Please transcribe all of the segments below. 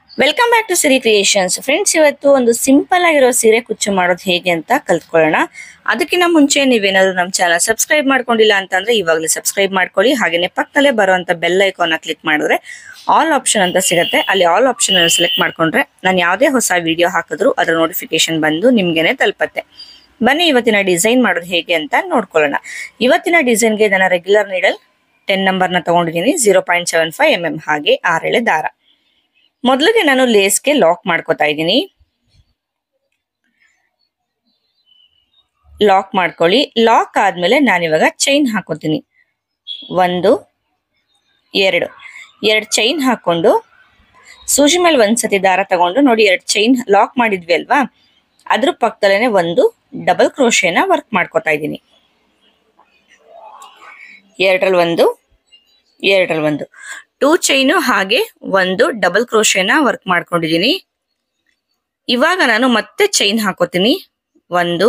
welcome back to Siri creations friends ಇವತ್ತು ಒಂದು simple ಆಗಿರೋ ಸೀರೆ ಕುಚ್ಚು ಮಾಡೋದು ಹೇಗೆ ಅಂತ ಕಲ್ತ್ಕೊಳ್ಳೋಣ ಅದಕ್ಕಿಂತ ಮುಂಚೆ ನೀವೇನಾದ್ರು ನಮ್ಮ ಚಾನಲ್ ಸಬ್ಸ್ಕ್ರೈಬ್ ಮಾಡ್ಕೊಂಡಿಲ್ಲ ಅಂತಂದ್ರೆ ಇವಾಗಲೇ ಸಬ್ಸ್ಕ್ರೈಬ್ ಮಾಡ್ಕೊಳ್ಳಿ ಹಾಗೇನೆ ಪಕ್ಕದಲ್ಲೇ ಬರುವಂತ ಬೆಲ್ ಐಕಾನ್ ಕ್ಲಿಕ್ ಮಾಡಿದ್ರೆ ಆಲ್ ಆಪ್ಷನ್ ಅಂತ ಸಿಗುತ್ತೆ ಅಲ್ಲಿ ಆಲ್ ಆಪ್ಷನ್ ಅನ್ನು ಸೆಲೆಕ್ಟ್ ಮಾಡ್ಕೊಂಡ್ರೆ ನಾನು ಯಾವುದೇ ಹೊಸ ವಿಡಿಯೋ ಹಾಕಿದ್ರು ಅದರ ನೋಟಿಫಿಕೇಶನ್ ಬಂದು ನಿಮ್ಗೆನೆ ತಲುಪತ್ತೆ ಬನ್ನಿ ಇವತ್ತಿನ ಡಿಸೈನ್ ಮಾಡೋದು ಹೇಗೆ ಅಂತ ನೋಡ್ಕೊಳ್ಳೋಣ ಇವತ್ತಿನ ಡಿಸೈನ್ಗೆ ನನ್ನ ರೆಗ್ಯುಲರ್ ನೀಡಲ್ ಟೆನ್ ನಂಬರ್ನ ತಗೊಂಡಿದ್ದೀನಿ zero point seven five M M ಹಾಗೆ ಆರೆಳೆ ದಾರ ಮೊದಲಿಗೆ ನಾನು ಲೇಸ್ಗೆ ಲಾಕ್ ಮಾಡ್ಕೋತಾ ಇದ್ದೀನಿ ಲಾಕ್ ಮಾಡ್ಕೊಳ್ಳಿ ಲಾಕ್ ಆದ್ಮೇಲೆ ನಾನಿವಾಗ ಚೈನ್ ಹಾಕೋತೀನಿ ಒಂದು ಎರಡು ಎರಡು ಚೈನ್ ಹಾಕೊಂಡು ಸೂಜಿ ಮೇಲೆ ಒಂದ್ಸತಿ ದಾರ ತಗೊಂಡು ನೋಡಿ ಎರಡು ಚೈನ್ ಲಾಕ್ ಮಾಡಿದ್ವಿ ಅಲ್ವಾ ಅದ್ರ ಪಕ್ಕದಲ್ಲೇ ಒಂದು ಡಬಲ್ ಕ್ರೋಶೆನ ವರ್ಕ್ ಮಾಡ್ಕೋತಾ ಇದ್ದೀನಿ ಎರಡರಲ್ಲಿ ಒಂದು ಎರಡರಲ್ಲಿ ಒಂದು ಟೂ ಚೈನು ಹಾಗೆ ಒಂದು ಡಬಲ್ ಕ್ರೋಶೆನ ವರ್ಕ್ ಮಾಡ್ಕೊಂಡಿದ್ದೀನಿ ಇವಾಗ ನಾನು ಮತ್ತೆ ಚೈನ್ ಹಾಕೋತೀನಿ ಒಂದು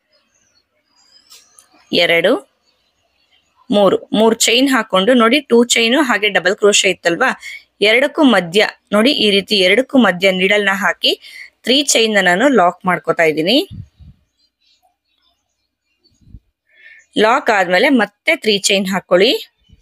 ಎರಡು ಮೂರು ಮೂರು ಚೈನ್ ಹಾಕೊಂಡು ನೋಡಿ ಟೂ ಚೈನು ಹಾಗೆ ಡಬಲ್ ಕ್ರೋಶೆ ಇತ್ತಲ್ವಾ ಎರಡಕ್ಕೂ ಮಧ್ಯ ನೋಡಿ ಈ ರೀತಿ ಎರಡಕ್ಕೂ ಮಧ್ಯ ನಿಡಲ್ನ ಹಾಕಿ ತ್ರೀ ಚೈನ್ ನಾನು ಲಾಕ್ ಮಾಡ್ಕೋತಾ ಇದ್ದೀನಿ ಲಾಕ್ ಆದ್ಮೇಲೆ ಮತ್ತೆ ತ್ರೀ ಚೈನ್ ಹಾಕೊಳ್ಳಿ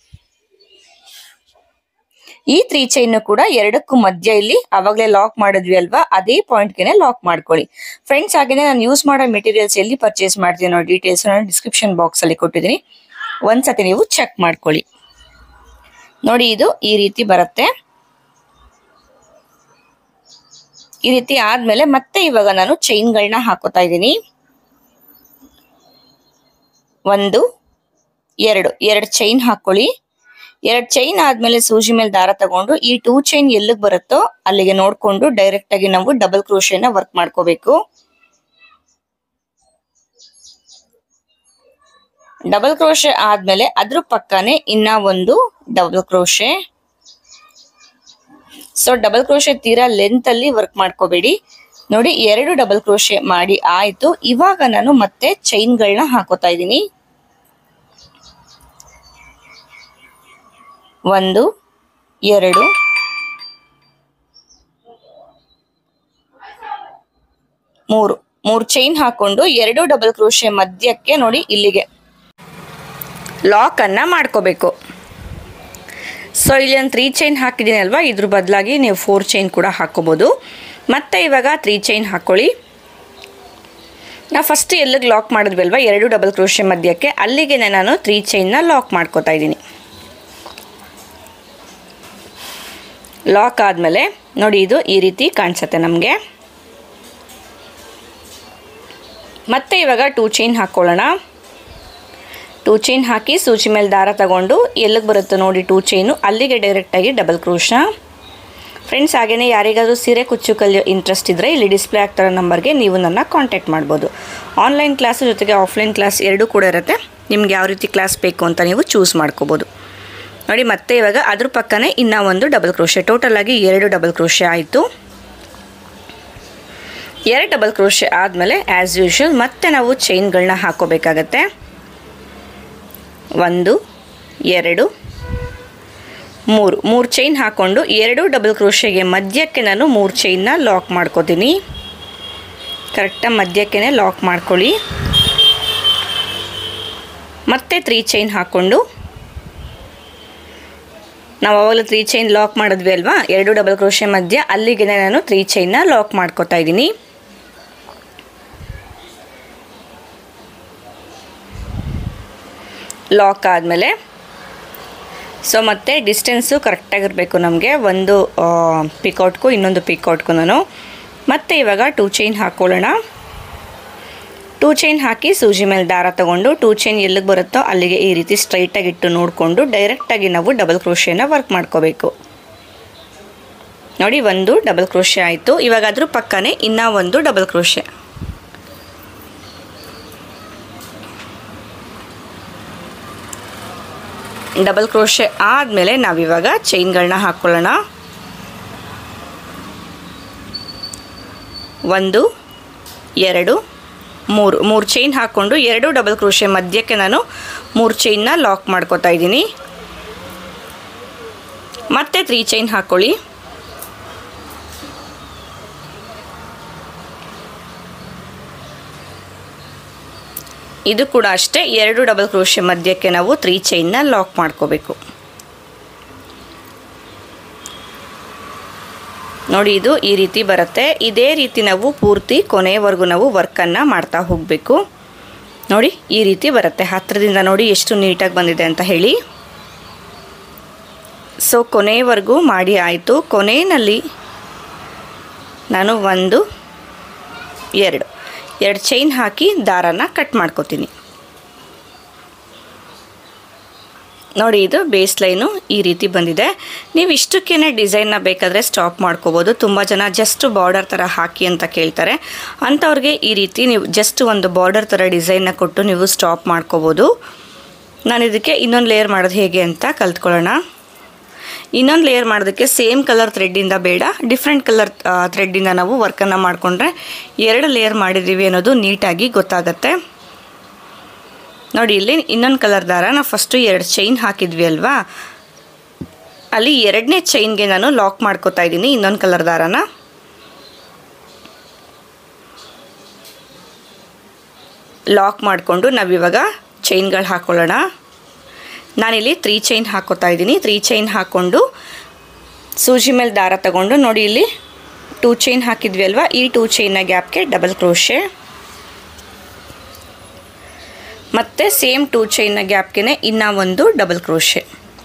ಈ ತ್ರೀ ಚೈನ್ ಕೂಡ ಎರಡಕ್ಕೂ ಮಧ್ಯ ಇಲ್ಲಿ ಅವಾಗಲೇ ಲಾಕ್ ಮಾಡಿದ್ವಿ ಅಲ್ವಾ ಅದೇ ಪಾಯಿಂಟ್ಗೆನೆ ಲಾಕ್ ಮಾಡ್ಕೊಳ್ಳಿ ಫ್ರೆಂಡ್ಸ್ ಹಾಗೇನೆ ನಾನು ಯೂಸ್ ಮಾಡೋ ಮೆಟೀರಿಯಲ್ಸ್ ಎಲ್ಲಿ ಪರ್ಚೇಸ್ ಮಾಡ್ತೀನಿ ಅನ್ನೋ ಡೀಟೇಲ್ಸ್ ನಾನು ಡಿಸ್ಕ್ರಿಪ್ಷನ್ ಬಾಕ್ಸ್ ಅಲ್ಲಿ ಕೊಟ್ಟಿದ್ದೀನಿ ಒಂದ್ಸತಿ ನೀವು ಚೆಕ್ ಮಾಡ್ಕೊಳ್ಳಿ ನೋಡಿ ಇದು ಈ ರೀತಿ ಬರುತ್ತೆ ಈ ರೀತಿ ಆದ್ಮೇಲೆ ಮತ್ತೆ ಇವಾಗ ನಾನು ಚೈನ್ಗಳನ್ನ ಹಾಕೋತಾ ಇದ್ದೀನಿ ಒಂದು ಎರಡು ಎರಡು ಚೈನ್ ಹಾಕೊಳ್ಳಿ ಎರಡು ಚೈನ್ ಆದ್ಮೇಲೆ ಸೂಜಿ ಮೇಲೆ ದಾರ ತಗೊಂಡು ಈ ಟೂ ಚೈನ್ ಎಲ್ಲಿಗೆ ಬರುತ್ತೋ ಅಲ್ಲಿಗೆ ನೋಡ್ಕೊಂಡು ಡೈರೆಕ್ಟ್ ಆಗಿ ನಾವು ಡಬಲ್ ಕ್ರೋಶೆನ ವರ್ಕ್ ಮಾಡ್ಕೋಬೇಕು ಡಬಲ್ ಕ್ರೋಶೆ ಆದ್ಮೇಲೆ ಅದ್ರ ಪಕ್ಕನೆ ಇನ್ನ ಒಂದು double crochet so double crochet ತೀರಾ ಲೆಂತ್ ಅಲ್ಲಿ ವರ್ಕ್ ಮಾಡ್ಕೋಬೇಡಿ ನೋಡಿ ಎರಡು ಡಬಲ್ ಕ್ರೋಶೆ ಮಾಡಿ ಆಯ್ತು ಇವಾಗ ನಾನು ಮತ್ತೆ ಚೈನ್ಗಳನ್ನ ಹಾಕೋತಾ ಇದ್ದೀನಿ ಒಂದು ಎರಡು ಮೂರು ಮೂರು ಚೈನ್ ಹಾಕೊಂಡು ಎರಡು ಡಬಲ್ ಕ್ರೋಶೆ ಮಧ್ಯಕ್ಕೆ ನೋಡಿ ಇಲ್ಲಿಗೆ ಲಾಕ್ ಅನ್ನ ಮಾಡ್ಕೋಬೇಕು ಸೊ ಇಲ್ಲಿ ಒಂದು ತ್ರೀ ಚೈನ್ ಹಾಕಿದ್ದೀನಿ ಅಲ್ವಾ ಇದ್ರ ಬದಲಾಗಿ ನೀವು ಫೋರ್ ಚೈನ್ ಕೂಡ ಹಾಕೋಬೋದು ಮತ್ತೆ ಇವಾಗ ತ್ರೀ ಚೈನ್ ಹಾಕೊಳ್ಳಿ ನಾವು ಫಸ್ಟ್ ಎಲ್ಲಿಗೆ ಲಾಕ್ ಮಾಡಿದ್ವಿ ಅಲ್ವಾ ಎರಡು ಡಬಲ್ ಕ್ರೋಶೆ ಮಧ್ಯಕ್ಕೆ ಅಲ್ಲಿಗೆ ನಾನು ತ್ರೀ ಚೈನ್ನ ಲಾಕ್ ಮಾಡ್ಕೋತಾ ಇದ್ದೀನಿ ಲಾಕ್ ಆದಮೇಲೆ ನೋಡಿ ಇದು ಈ ರೀತಿ ಕಾಣಿಸುತ್ತೆ ನಮಗೆ ಮತ್ತೆ ಇವಾಗ ಟೂ ಚೈನ್ ಹಾಕ್ಕೊಳ್ಳೋಣ ಟೂ ಚೈನ್ ಹಾಕಿ ಸೂಚಿ ಮೇಲೆ ದಾರ ತಗೊಂಡು ಎಲ್ಲಿಗೆ ಬರುತ್ತೋ ನೋಡಿ ಟೂ ಚೈನು ಅಲ್ಲಿಗೆ ಡೈರೆಕ್ಟಾಗಿ ಡಬಲ್ ಕ್ರೋಶ ಫ್ರೆಂಡ್ಸ್ ಹಾಗೆಯೇ ಯಾರಿಗಾದರೂ ಸೀರೆ ಕುಚ್ಚು ಕಲಿಯೋ ಇಂಟ್ರೆಸ್ಟ್ ಇದ್ದರೆ ಇಲ್ಲಿ ಡಿಸ್ಪ್ಲೇ ಆಗ್ತಿರೋ ನಂಬರ್ಗೆ ನೀವು ನನ್ನ ಕಾಂಟ್ಯಾಕ್ಟ್ ಮಾಡ್ಬೋದು ಆನ್ಲೈನ್ ಕ್ಲಾಸು ಜೊತೆಗೆ ಆಫ್ಲೈನ್ ಕ್ಲಾಸ್ ಎರಡೂ ಕೂಡ ಇರುತ್ತೆ ನಿಮ್ಗೆ ಯಾವ ರೀತಿ ಕ್ಲಾಸ್ ಬೇಕು ಅಂತ ನೀವು ಚೂಸ್ ಮಾಡ್ಕೋಬೋದು ನೋಡಿ ಮತ್ತೆ ಇವಾಗ ಅದ್ರ ಪಕ್ಕನೇ ಇನ್ನೂ ಒಂದು ಡಬಲ್ ಕ್ರೋಶೆ ಟೋಟಲ್ ಆಗಿ ಎರಡು ಡಬಲ್ ಕ್ರೋಶೆ ಆಯಿತು ಎರಡು ಡಬಲ್ ಕ್ರೋಶೆ ಆದಮೇಲೆ ಆ್ಯಸ್ ಯೂಶುವಲ್ ಮತ್ತೆ ನಾವು ಚೈನ್ಗಳನ್ನ ಹಾಕೋಬೇಕಾಗತ್ತೆ ಒಂದು ಎರಡು ಮೂರು ಮೂರು ಚೈನ್ ಹಾಕ್ಕೊಂಡು ಎರಡು ಡಬಲ್ ಕ್ರೋಶೆಗೆ ಮಧ್ಯಕ್ಕೆ ನಾನು ಮೂರು ಚೈನ್ನ ಲಾಕ್ ಮಾಡ್ಕೋತೀನಿ ಕರೆಕ್ಟಾಗಿ ಮಧ್ಯಕ್ಕೆ ಲಾಕ್ ಮಾಡ್ಕೊಳ್ಳಿ ಮತ್ತೆ ತ್ರೀ ಚೈನ್ ಹಾಕ್ಕೊಂಡು ನಾವು ಅವಾಗಲೂ ತ್ರೀ ಚೈನ್ ಲಾಕ್ ಮಾಡಿದ್ವಿ ಅಲ್ವಾ ಎರಡು ಡಬಲ್ ಕ್ರೋಶೆ ಮಧ್ಯ ಅಲ್ಲಿಗೆ ನಾನು ತ್ರೀ ಚೈನ್ನ ಲಾಕ್ ಮಾಡ್ಕೋತಾ ಇದ್ದೀನಿ ಲಾಕ್ ಆದಮೇಲೆ ಸೊ ಮತ್ತೆ ಡಿಸ್ಟೆನ್ಸು ಕರೆಕ್ಟಾಗಿರಬೇಕು ನಮಗೆ ಒಂದು ಪಿಕೌಟ್ಗೂ ಇನ್ನೊಂದು ಪಿಕೌಟ್ಗೂ ನಾನು ಮತ್ತೆ ಇವಾಗ ಟೂ ಚೈನ್ ಹಾಕ್ಕೊಳ್ಳೋಣ ಟೂ ಚೈನ್ ಹಾಕಿ ಸೂಜಿ ಮೇಲೆ ದಾರ ತಗೊಂಡು ಟೂ ಚೈನ್ ಎಲ್ಲಿಗೆ ಬರುತ್ತೋ ಅಲ್ಲಿಗೆ ಈ ರೀತಿ ಸ್ಟ್ರೈಟಾಗಿ ಇಟ್ಟು ನೋಡಿಕೊಂಡು ಡೈರೆಕ್ಟಾಗಿ ನಾವು ಡಬಲ್ ಕ್ರೋಶೆನ ವರ್ಕ್ ಮಾಡ್ಕೋಬೇಕು ನೋಡಿ ಒಂದು ಡಬಲ್ ಕ್ರೋಶೆ ಆಯಿತು ಇವಾಗ ಅದ್ರ ಪಕ್ಕನೇ ಇನ್ನೂ ಒಂದು ಡಬಲ್ ಕ್ರೋಶೆ ಡಬಲ್ ಕ್ರೋಶೆ ಆದಮೇಲೆ ನಾವಿವಾಗ ಚೈನ್ಗಳನ್ನ ಹಾಕ್ಕೊಳ್ಳೋಣ ಒಂದು ಎರಡು ಮೂರು ಮೂರು ಚೈನ್ ಹಾಕ್ಕೊಂಡು ಎರಡು ಡಬಲ್ ಕ್ರೋಶೆ ಮಧ್ಯಕ್ಕೆ ನಾನು ಮೂರು ಚೈನ್ನ ಲಾಕ್ ಮಾಡ್ಕೋತಾ ಇದ್ದೀನಿ ಮತ್ತೆ ತ್ರೀ ಚೈನ್ ಹಾಕ್ಕೊಳ್ಳಿ ಇದು ಕೂಡ ಅಷ್ಟೇ ಎರಡು ಡಬಲ್ ಕ್ರೋಶೆ ಮಧ್ಯಕ್ಕೆ ನಾವು ತ್ರೀ ಚೈನ್ನ ಲಾಕ್ ಮಾಡ್ಕೋಬೇಕು ನೋಡಿ ಇದು ಈ ರೀತಿ ಬರುತ್ತೆ ಇದೇ ರೀತಿ ನಾವು ಪೂರ್ತಿ ಕೊನೆಯವರೆಗೂ ನಾವು ವರ್ಕನ್ನು ಮಾಡ್ತಾ ಹೋಗಬೇಕು ನೋಡಿ ಈ ರೀತಿ ಬರುತ್ತೆ ಹತ್ತಿರದಿಂದ ನೋಡಿ ಎಷ್ಟು ನೀಟಾಗಿ ಬಂದಿದೆ ಅಂತ ಹೇಳಿ ಸೊ ಕೊನೆಯವರೆಗೂ ಮಾಡಿ ಆಯಿತು ಕೊನೆಯಲ್ಲಿ ನಾನು ಒಂದು ಎರಡು ಎರಡು ಚೈನ್ ಹಾಕಿ ದಾರನ ಕಟ್ ಮಾಡ್ಕೋತೀನಿ ನೋಡಿ ಇದು ಬೇಸ್ ಲೈನು ಈ ರೀತಿ ಬಂದಿದೆ ನೀವು ಇಷ್ಟಕ್ಕೇ ಡಿಸೈನ್ನ ಬೇಕಾದರೆ ಸ್ಟಾಪ್ ಮಾಡ್ಕೋಬೋದು ತುಂಬ ಜನ ಜಸ್ಟ್ ಬಾರ್ಡರ್ ಥರ ಹಾಕಿ ಅಂತ ಕೇಳ್ತಾರೆ ಅಂಥವ್ರಿಗೆ ಈ ರೀತಿ ನೀವು ಜಸ್ಟ್ ಒಂದು ಬಾರ್ಡರ್ ಥರ ಡಿಸೈನ್ನ ಕೊಟ್ಟು ನೀವು ಸ್ಟಾಪ್ ಮಾಡ್ಕೋಬೋದು ನಾನು ಇದಕ್ಕೆ ಇನ್ನೊಂದು ಲೇಯರ್ ಮಾಡೋದು ಹೇಗೆ ಅಂತ ಕಲ್ತ್ಕೊಳ್ಳೋಣ ಇನ್ನೊಂದು ಲೇಯರ್ ಮಾಡೋದಕ್ಕೆ ಸೇಮ್ ಕಲರ್ ಥ್ರೆಡ್ಡಿಂದ ಬೇಡ ಡಿಫ್ರೆಂಟ್ ಕಲರ್ ಥ್ರೆಡ್ಡಿಂದ ನಾವು ವರ್ಕನ್ನು ಮಾಡಿಕೊಂಡ್ರೆ ಎರಡು ಲೇಯರ್ ಮಾಡಿದ್ದೀವಿ ಅನ್ನೋದು ನೀಟಾಗಿ ಗೊತ್ತಾಗತ್ತೆ ನೋಡಿ ಇಲ್ಲಿ ಇನ್ನೊಂದು ಕಲರ್ ದಾರ ನಾವು ಫಸ್ಟು ಎರಡು ಚೈನ್ ಹಾಕಿದ್ವಿ ಅಲ್ವಾ ಅಲ್ಲಿ ಎರಡನೇ ಚೈನ್ಗೆ ನಾನು ಲಾಕ್ ಮಾಡ್ಕೋತಾ ಇದ್ದೀನಿ ಇನ್ನೊಂದು ಕಲರ್ ದಾರನ ಲಾಕ್ ಮಾಡಿಕೊಂಡು ನಾವಿವಾಗ ಚೈನ್ಗಳು ಹಾಕ್ಕೊಳ್ಳೋಣ ನಾನಿಲ್ಲಿ ತ್ರೀ ಚೈನ್ ಹಾಕೋತಾ ಇದ್ದೀನಿ ತ್ರೀ ಚೈನ್ ಹಾಕ್ಕೊಂಡು ಸೂಜಿ ಮೇಲೆ ದಾರ ತಗೊಂಡು ನೋಡಿ ಇಲ್ಲಿ ಟೂ ಚೈನ್ ಹಾಕಿದ್ವಿ ಅಲ್ವಾ ಈ ಟೂ ಚೈನ್ನ ಗ್ಯಾಪ್ಗೆ ಡಬಲ್ ಕ್ರೋಶೆ ಮತ್ತು ಸೇಮ್ ಟೂ ಚೈನ್ನ ಗ್ಯಾಪ್ಗೆ ಇನ್ನೂ ಒಂದು ಡಬಲ್ ಕ್ರೋಶೆ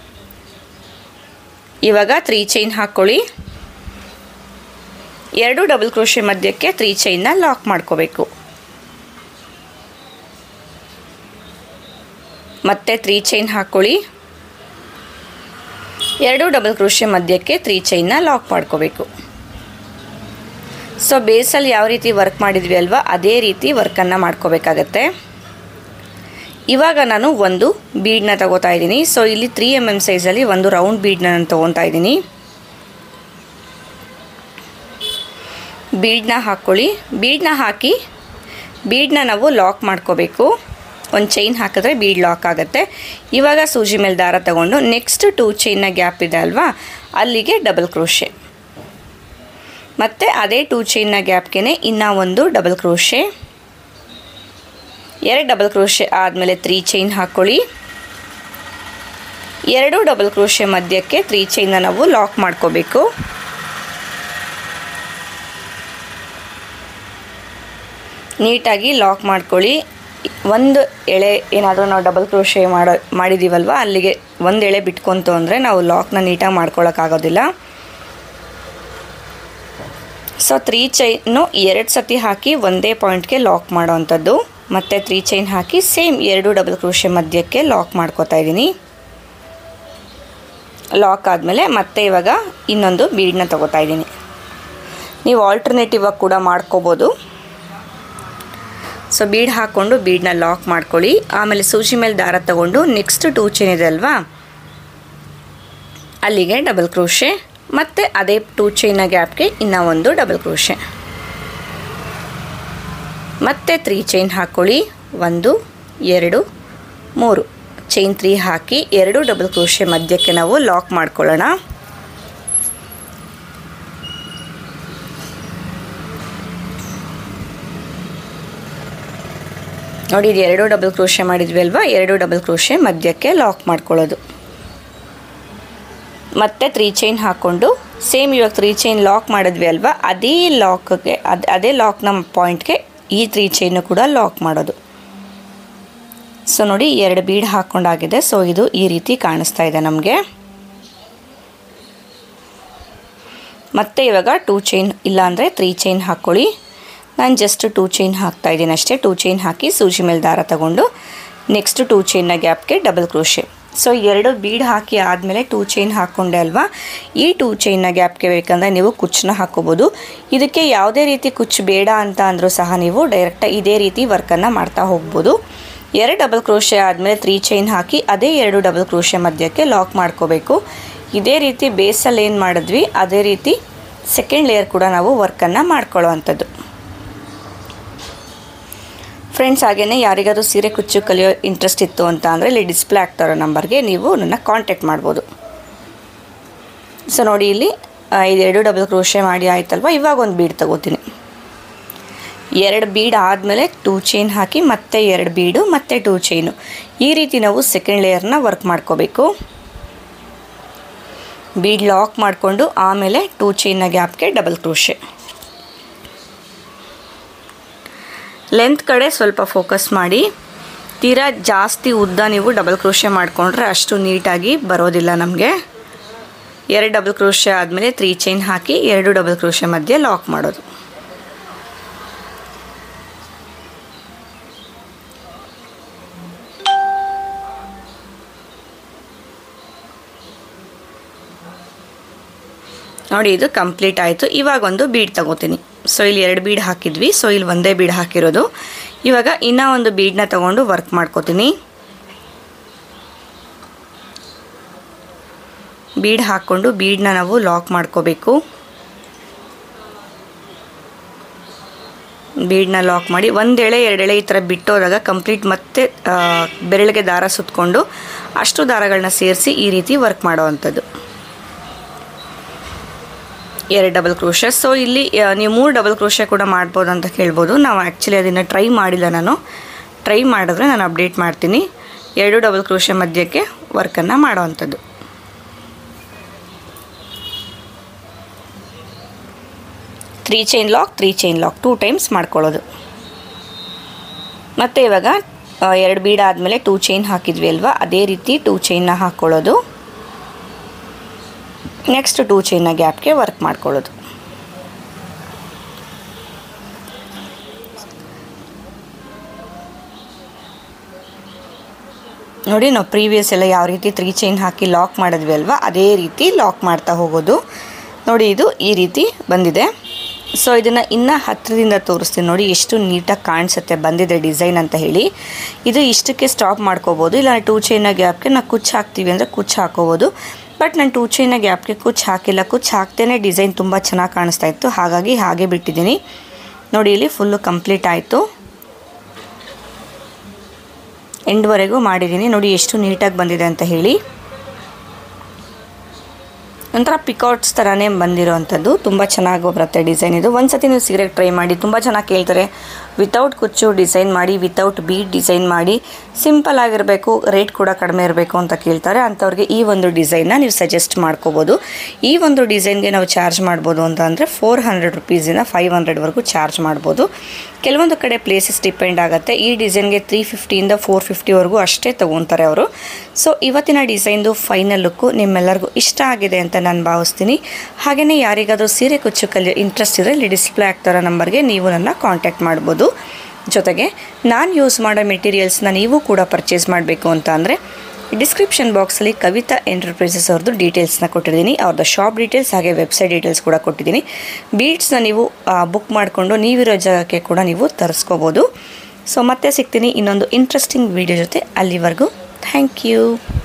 ಇವಾಗ ತ್ರೀ ಚೈನ್ ಹಾಕ್ಕೊಳ್ಳಿ ಎರಡು ಡಬಲ್ ಕ್ರೋಶೆ ಮಧ್ಯಕ್ಕೆ ತ್ರೀ ಚೈನ್ನ ಲಾಕ್ ಮಾಡ್ಕೋಬೇಕು ಮತ್ತೆ ತ್ರೀ ಚೈನ್ ಹಾಕ್ಕೊಳ್ಳಿ ಎರಡು ಡಬಲ್ ಕ್ರೋಶೆ ಮಧ್ಯಕ್ಕೆ ತ್ರೀ ಚೈನ್ನ ಲಾಕ್ ಮಾಡ್ಕೋಬೇಕು ಸೊ ಬೇಸಲ್ಲಿ ಯಾವ ರೀತಿ ವರ್ಕ್ ಮಾಡಿದ್ವಿ ಅಲ್ವಾ ಅದೇ ರೀತಿ ವರ್ಕನ್ನು ಮಾಡ್ಕೋಬೇಕಾಗತ್ತೆ ಇವಾಗ ನಾನು ಒಂದು ಬೀಡನ್ನ ತಗೋತಾ ಇದ್ದೀನಿ ಸೊ ಇಲ್ಲಿ ತ್ರೀ ಎಮ್ ಎಮ್ ಸೈಜಲ್ಲಿ ಒಂದು ರೌಂಡ್ ಬೀಡನ್ನ ನಾನು ತೊಗೊತಾ ಇದ್ದೀನಿ ಬೀಡನ್ನ ಹಾಕ್ಕೊಳ್ಳಿ ಬೀಡನ್ನ ಹಾಕಿ ಬೀಡನ್ನ ನಾವು ಲಾಕ್ ಮಾಡ್ಕೋಬೇಕು ಒಂದು ಚೈನ್ ಹಾಕಿದ್ರೆ ಬೀಡ್ ಲಾಕ್ ಆಗುತ್ತೆ ಇವಾಗ ಸೂಜಿ ಮೇಲೆ ದಾರ ತಗೊಂಡು ನೆಕ್ಸ್ಟ್ ಟೂ ಚೈನ್ನ ಗ್ಯಾಪ್ ಇದೆ ಅಲ್ವಾ ಅಲ್ಲಿಗೆ ಡಬಲ್ ಕ್ರೋಶೆ ಮತ್ತು ಅದೇ ಟೂ ಚೈನ್ನ ಗ್ಯಾಪ್ಗೆ ಇನ್ನೂ ಒಂದು ಡಬಲ್ ಕ್ರೋಶೆ ಎರಡು ಡಬಲ್ ಕ್ರೋಶೆ ಆದಮೇಲೆ ತ್ರೀ ಚೈನ್ ಹಾಕ್ಕೊಳ್ಳಿ ಎರಡು ಡಬಲ್ ಕ್ರೋಶೆ ಮಧ್ಯಕ್ಕೆ ತ್ರೀ ಚೈನ್ನ ನಾವು ಲಾಕ್ ಮಾಡ್ಕೋಬೇಕು ನೀಟಾಗಿ ಲಾಕ್ ಮಾಡ್ಕೊಳ್ಳಿ ಒಂದು ಎಳೆ ಏನಾದರೂ ನಾವು ಡಬಲ್ ಕ್ರೋಶೆ ಮಾಡೋ ಮಾಡಿದ್ದೀವಲ್ವ ಅಲ್ಲಿಗೆ ಒಂದು ಎಳೆ ಬಿಟ್ಕೊಂತು ಅಂದರೆ ನಾವು ಲಾಕ್ನ ನೀಟಾಗಿ ಮಾಡ್ಕೊಳ್ಳೋಕ್ಕಾಗೋದಿಲ್ಲ ಸೊ ತ್ರೀ ಚೈನು ಎರಡು ಸತಿ ಹಾಕಿ ಒಂದೇ ಪಾಯಿಂಟ್ಗೆ ಲಾಕ್ ಮಾಡೋ ಅಂಥದ್ದು ಮತ್ತು ತ್ರೀ ಚೈನ್ ಹಾಕಿ ಸೇಮ್ ಎರಡು ಡಬಲ್ ಕ್ರೋಶೆ ಮಧ್ಯಕ್ಕೆ ಲಾಕ್ ಮಾಡ್ಕೋತಾ ಇದ್ದೀನಿ ಲಾಕ್ ಆದಮೇಲೆ ಮತ್ತೆ ಇವಾಗ ಇನ್ನೊಂದು ಬೀಡನ್ನ ತೊಗೋತಾ ಇದ್ದೀನಿ ನೀವು ಆಲ್ಟರ್ನೇಟಿವ್ ಆಗಿ ಕೂಡ ಮಾಡ್ಕೋಬೋದು ಸೊ ಬೀಡ್ ಹಾಕ್ಕೊಂಡು ಬೀಡನ್ನ ಲಾಕ್ ಮಾಡ್ಕೊಳ್ಳಿ ಆಮೇಲೆ ಸೂಜಿ ಮೇಲೆ ದಾರ ತಗೊಂಡು ನೆಕ್ಸ್ಟ್ ಟೂ ಚೈನ್ ಇದೆ ಅಲ್ವಾ ಅಲ್ಲಿಗೆ ಡಬಲ್ ಕ್ರೋಶೆ ಮತ್ತು ಅದೇ ಟೂ ಚೈನ ಗ್ಯಾಪ್ಗೆ ಇನ್ನೂ ಒಂದು ಡಬಲ್ ಕ್ರೋಶೆ ಮತ್ತೆ ತ್ರೀ ಚೈನ್ ಹಾಕ್ಕೊಳ್ಳಿ ಒಂದು ಎರಡು ಮೂರು ಚೈನ್ ತ್ರೀ ಹಾಕಿ ಎರಡು ಡಬಲ್ ಕ್ರೋಶೆ ಮಧ್ಯಕ್ಕೆ ನಾವು ಲಾಕ್ ಮಾಡ್ಕೊಳ್ಳೋಣ ನೋಡಿ ಇದು ಎರಡು ಡಬಲ್ ಕ್ರೋಶೆ ಮಾಡಿದ್ವಿ ಅಲ್ವಾ ಎರಡು ಡಬಲ್ ಕ್ರೋಶೆ ಮಧ್ಯಕ್ಕೆ ಲಾಕ್ ಮಾಡ್ಕೊಳ್ಳೋದು ಮತ್ತೆ ತ್ರೀ ಚೈನ್ ಹಾಕ್ಕೊಂಡು ಸೇಮ್ ಇವಾಗ ತ್ರೀ ಚೈನ್ ಲಾಕ್ ಮಾಡಿದ್ವಿ ಅಲ್ವಾ ಅದೇ ಲಾಕ್ಗೆ ಅದು ಅದೇ ಲಾಕ್ನ ಪಾಯಿಂಟ್ಗೆ ಈ ತ್ರೀ ಚೈನು ಕೂಡ ಲಾಕ್ ಮಾಡೋದು ಸೊ ನೋಡಿ ಎರಡು ಬೀಡ್ ಹಾಕ್ಕೊಂಡಾಗಿದೆ ಸೊ ಇದು ಈ ರೀತಿ ಕಾಣಿಸ್ತಾ ಇದೆ ನಮಗೆ ಮತ್ತೆ ಇವಾಗ ಟೂ ಚೈನ್ ಇಲ್ಲಾಂದರೆ ತ್ರೀ ಚೈನ್ ಹಾಕ್ಕೊಳ್ಳಿ ನಾನು ಜಸ್ಟ್ ಟೂ ಚೈನ್ ಹಾಕ್ತಾ ಇದ್ದೀನಿ ಅಷ್ಟೇ ಟೂ ಚೈನ್ ಹಾಕಿ ಸೂಜಿ ಮೇಲೆ ದಾರ ತಗೊಂಡು ನೆಕ್ಸ್ಟ್ ಟೂ ಚೈನ್ನ ಗ್ಯಾಪ್ಗೆ ಡಬಲ್ ಕ್ರೋಶೆ ಸೊ ಎರಡು ಬೀಡ್ ಹಾಕಿ ಆದಮೇಲೆ ಟೂ ಚೈನ್ ಹಾಕ್ಕೊಂಡೆ ಅಲ್ವಾ ಈ ಟೂ ಚೈನ್ನ ಗ್ಯಾಪ್ಗೆ ಬೇಕಂದರೆ ನೀವು ಕುಚ್ಚನ್ನ ಹಾಕ್ಕೋಬೋದು ಇದಕ್ಕೆ ಯಾವುದೇ ರೀತಿ ಕುಚ್ಚು ಬೇಡ ಅಂತ ಅಂದರೂ ಸಹ ನೀವು ಡೈರೆಕ್ಟಾಗಿ ಇದೇ ರೀತಿ ವರ್ಕನ್ನು ಮಾಡ್ತಾ ಹೋಗ್ಬೋದು ಎರಡು ಡಬಲ್ ಕ್ರೋಶೆ ಆದಮೇಲೆ ತ್ರೀ ಚೈನ್ ಹಾಕಿ ಅದೇ ಎರಡು ಡಬಲ್ ಕ್ರೋಶೆ ಮಧ್ಯಕ್ಕೆ ಲಾಕ್ ಮಾಡ್ಕೋಬೇಕು ಇದೇ ರೀತಿ ಬೇಸಲ್ಲಿ ಏನು ಮಾಡಿದ್ವಿ ಅದೇ ರೀತಿ ಸೆಕೆಂಡ್ ಲೇಯರ್ ಕೂಡ ನಾವು ವರ್ಕನ್ನು ಮಾಡ್ಕೊಳ್ಳೋ ಅಂಥದ್ದು ಫ್ರೆಂಡ್ಸ್ ಹಾಗೆಯೇ ಯಾರಿಗಾದ್ರೂ ಸೀರೆ ಕುಚ್ಚು ಕಲಿಯೋ ಇಂಟ್ರೆಸ್ಟ್ ಇತ್ತು ಅಂತ ಅಂದರೆ ಇಲ್ಲಿ ಡಿಸ್ಪ್ಲೇ ಆಗ್ತಾ ಇರೋ ನಂಬರ್ಗೆ ನೀವು ನನ್ನ ಕಾಂಟ್ಯಾಕ್ಟ್ ಮಾಡ್ಬೋದು ಸೊ ನೋಡಿ ಇಲ್ಲಿ ಆ, ಇದೆರಡು ಡಬಲ್ ಕ್ರೋಶೆ ಮಾಡಿ ಆಯ್ತಲ್ವ ಇವಾಗ ಒಂದು ಬೀಡ್ ತಗೋತೀನಿ ಎರಡು ಬೀಡ್ ಆದಮೇಲೆ ಟೂ ಚೈನ್ ಹಾಕಿ ಮತ್ತೆ ಎರಡು ಬೀಡು ಮತ್ತೆ ಟೂ ಚೈನು ಈ ರೀತಿ ನಾವು ಸೆಕೆಂಡ್ ಲೇಯರ್ನ ವರ್ಕ್ ಮಾಡ್ಕೋಬೇಕು ಬೀಡ್ ಲಾಕ್ ಮಾಡಿಕೊಂಡು ಆಮೇಲೆ ಟೂ ಚೈನ್ನ ಗ್ಯಾಪ್ಗೆ ಡಬಲ್ ಕ್ರೋಶೆ ಲೆಂತ್ ಕಡೆ ಸ್ವಲ್ಪ ಫೋಕಸ್ ಮಾಡಿ ತೀರಾ ಜಾಸ್ತಿ ಉದ್ದ ನೀವು ಡಬಲ್ ಕ್ರೋಶೆ ಮಾಡಿಕೊಂಡ್ರೆ ಅಷ್ಟು ನೀಟಾಗಿ ಬರೋದಿಲ್ಲ ನಮಗೆ ಎರಡು ಡಬಲ್ ಕ್ರೋಶೆ ಆದಮೇಲೆ ತ್ರೀ ಚೈನ್ ಹಾಕಿ ಎರಡು ಡಬಲ್ ಕ್ರೋಶೆ ಮಧ್ಯೆ ಲಾಕ್ ಮಾಡೋದು ನೋಡಿ ಇದು ಕಂಪ್ಲೀಟ್ ಆಯಿತು ಇವಾಗ ಒಂದು ಬೀಡ್ ತಗೋತೀನಿ ಸೊ ಇಲ್ಲಿ ಎರಡು ಬೀಡ್ ಹಾಕಿದ್ವಿ ಸೊ ಇಲ್ಲಿ ಒಂದೇ ಬೀಡ್ ಹಾಕಿರೋದು ಇವಾಗ ಇನ್ನೂ ಒಂದು ಬೀಡನ್ನ ತಗೊಂಡು ವರ್ಕ್ ಮಾಡ್ಕೋತೀನಿ ಬೀಡ್ ಹಾಕ್ಕೊಂಡು ಬೀಡನ್ನ ನಾವು ಲಾಕ್ ಮಾಡ್ಕೋಬೇಕು ಬೀಡನ್ನ ಲಾಕ್ ಮಾಡಿ ಒಂದೆಳೆ ಎರಡೆಳೆ ಈ ಥರ ಬಿಟ್ಟೋದಾಗ ಕಂಪ್ಲೀಟ್ ಮತ್ತೆ ಆ, ಬೆರಳಿಗೆ ದಾರ ಸುತ್ತಕೊಂಡು ಅಷ್ಟು ದಾರಗಳನ್ನ ಸೇರಿಸಿ ಈ ರೀತಿ ವರ್ಕ್ ಮಾಡೋ ಅಂಥದ್ದು ಎರಡು ಡಬಲ್ ಕ್ರೋಶ ಸೊ ಇಲ್ಲಿ ಆ, ನೀವು ಮೂರು ಡಬಲ್ ಕ್ರೋಶ ಕೂಡ ಮಾಡ್ಬೋದು ಅಂತ ಕೇಳ್ಬೋದು ನಾವು ಆ್ಯಕ್ಚುಲಿ ಅದನ್ನು ಟ್ರೈ ಮಾಡಿಲ್ಲ ನಾನು ಟ್ರೈ ಮಾಡಿದ್ರೆ ನಾನು ಅಪ್ಡೇಟ್ ಮಾಡ್ತೀನಿ ಎರಡು ಡಬಲ್ ಕ್ರೋಶ ಮಧ್ಯಕ್ಕೆ ವರ್ಕನ್ನು ಮಾಡೋ ಅಂಥದ್ದು three chain lock three chain lock two times ಮಾಡ್ಕೊಳ್ಳೋದು ಮತ್ತು ಇವಾಗ ಆ, ಎರಡು ಬೀಡ್ ಆದಮೇಲೆ ಟೂ ಚೈನ್ ಹಾಕಿದ್ವಿ ಅಲ್ವಾ ಅದೇ ರೀತಿ ಟೂ ಚೈನ್ನ ಹಾಕ್ಕೊಳ್ಳೋದು ನೆಕ್ಸ್ಟ್ ಟೂ ಚೈನ್ನ ಗ್ಯಾಪ್ಗೆ ವರ್ಕ್ ಮಾಡ್ಕೊಳ್ಳೋದು ನೋಡಿ ನಾವು ಪ್ರೀವಿಯಸ್ ಎಲ್ಲ ಯಾವ ರೀತಿ ತ್ರೀ ಚೈನ್ ಹಾಕಿ ಲಾಕ್ ಮಾಡಿದ್ವಿ ಅಲ್ವಾ ಅದೇ ರೀತಿ ಲಾಕ್ ಮಾಡ್ತಾ ಹೋಗೋದು ನೋಡಿ ಇದು ಈ ರೀತಿ ಬಂದಿದೆ ಸೊ ಇದನ್ನು ಇನ್ನೂ ಹತ್ತಿರದಿಂದ ತೋರಿಸ್ತೀನಿ ನೋಡಿ ಎಷ್ಟು ನೀಟಾಗಿ ಕಾಣಿಸುತ್ತೆ ಬಂದಿದೆ ಡಿಸೈನ್ ಅಂತ ಹೇಳಿ ಇದು ಇಷ್ಟಕ್ಕೆ ಸ್ಟಾಪ್ ಮಾಡ್ಕೋಬೋದು ಇಲ್ಲ ಟೂ ಚೈನ ಗ್ಯಾಪ್ಗೆ ನಾವು ಕುಚ್ಚು ಹಾಕ್ತೀವಿ ಅಂದರೆ ಕುಚ್ಚು ಹಾಕೋಬೋದು ಬಟ್ ನಾನು ಟೂ ಚೈನ ಗ್ಯಾಪ್ಗೆ ಕುಚ್ಚು ಹಾಕಿಲ್ಲ ಕುಚ್ಚು ಹಾಕ್ತೇನೆ ಡಿಸೈನ್ ತುಂಬ ಚೆನ್ನಾಗಿ ಕಾಣಿಸ್ತಾ ಇತ್ತು ಹಾಗಾಗಿ ಹಾಗೆ ಬಿಟ್ಟಿದ್ದೀನಿ ನೋಡಿ ಇಲ್ಲಿ ಫುಲ್ಲು ಕಂಪ್ಲೀಟ್ ಆಯಿತು ಎಂಡ್ವರೆಗೂ ಮಾಡಿದ್ದೀನಿ ನೋಡಿ ಎಷ್ಟು ನೀಟಾಗಿ ಬಂದಿದೆ ಅಂತ ಹೇಳಿ ಒಂಥರ ಪಿಕೌಟ್ಸ್ ಥರನೇ ಬಂದಿರೋ ಅಂಥದ್ದು ತುಂಬ ಚೆನ್ನಾಗಿ ಬರುತ್ತೆ ಡಿಸೈನ್ ಇದು ಒಂದು ಸತಿ ನೀವು ಸೀರೆಗೆ ಟ್ರೈ ಮಾಡಿ ತುಂಬ ಚೆನ್ನಾಗಿ ಕೇಳ್ತಾರೆ ವಿತೌಟ್ ಕುಚ್ಚು ಡಿಸೈನ್ ಮಾಡಿ ವಿತೌಟ್ ಬೀಡ್ ಡಿಸೈನ್ ಮಾಡಿ ಸಿಂಪಲ್ ಆಗಿರಬೇಕು ರೇಟ್ ಕೂಡ ಕಡಿಮೆ ಇರಬೇಕು ಅಂತ ಕೇಳ್ತಾರೆ ಅಂಥವ್ರಿಗೆ ಈ ಒಂದು ಡಿಸೈನ್ನ ನೀವು ಸಜೆಸ್ಟ್ ಮಾಡ್ಕೋಬೋದು ಈ ಒಂದು ಡಿಸೈನ್ಗೆ ನಾವು ಚಾರ್ಜ್ ಮಾಡ್ಬೋದು ಅಂತ ಅಂದರೆ ಫೋರ್ ಹಂಡ್ರೆಡ್ ರುಪೀಸಿಂದ ಫೈವ್ ಹಂಡ್ರೆಡ್ವರೆಗೂ ಚಾರ್ಜ್ ಮಾಡ್ಬೋದು ಕೆಲವೊಂದು ಕಡೆ ಪ್ಲೇಸಸ್ ಡಿಪೆಂಡ್ ಆಗುತ್ತೆ ಈ ಡಿಸೈನ್ಗೆ ತ್ರೀ ಫಿಫ್ಟಿಯಿಂದ ಫೋರ್ ಫಿಫ್ಟಿವರೆಗೂ ಅಷ್ಟೇ ತೊಗೊತಾರೆ ಅವರು ಸೊ ಇವತ್ತಿನ ಡಿಸೈನ್ದು ಫೈನಲ್ ಲುಕ್ಕು ನಿಮ್ಮೆಲ್ಲರಿಗೂ ಇಷ್ಟ ಆಗಿದೆ ಅಂತ ನಾನು ಭಾವಿಸ್ತೀನಿ ಹಾಗೆಯೇ ಯಾರಿಗಾದರೂ ಸೀರೆ ಕುಚ್ಚು ಕಲಿ ಇಂಟ್ರೆಸ್ಟ್ ಇದ್ದರೆ ಇಲ್ಲಿ ಡಿಸ್ಪ್ಲೇ ಆಗ್ತಾರೋ ನಂಬರ್ಗೆ ನೀವು ನನ್ನ ಕಾಂಟ್ಯಾಕ್ಟ್ ಮಾಡ್ಬೋದು ಜೊತೆಗೆ ನಾನು ಯೂಸ್ ಮಾಡೋ ಮೆಟೀರಿಯಲ್ಸ್ನ ನೀವು ಕೂಡ ಪರ್ಚೇಸ್ ಮಾಡಬೇಕು ಅಂತ ಅಂದರೆ ಡಿಸ್ಕ್ರಿಪ್ಷನ್ ಬಾಕ್ಸಲ್ಲಿ ಕವಿತಾ ಎಂಟರ್ಪ್ರೈಸಸ್ ಅವ್ರದ್ದು ಡೀಟೇಲ್ಸ್ನ ಕೊಟ್ಟಿದ್ದೀನಿ ಅವ್ರದ್ದು ಶಾಪ್ ಡೀಟೇಲ್ಸ್ ಹಾಗೆ ವೆಬ್ಸೈಟ್ ಡೀಟೇಲ್ಸ್ ಕೂಡ ಕೊಟ್ಟಿದ್ದೀನಿ ಬೀಡ್ಸ್ನ ನೀವು ಬುಕ್ ಮಾಡಿಕೊಂಡು ನೀವಿರೋ ಜಾಗಕ್ಕೆ ಕೂಡ ನೀವು ತರಿಸ್ಕೋಬೋದು ಸೊ ಮತ್ತೆ ಸಿಗ್ತೀನಿ ಇನ್ನೊಂದು ಇಂಟ್ರೆಸ್ಟಿಂಗ್ ವೀಡಿಯೋ ಜೊತೆ ಅಲ್ಲಿವರೆಗೂ ಥ್ಯಾಂಕ್ ಯು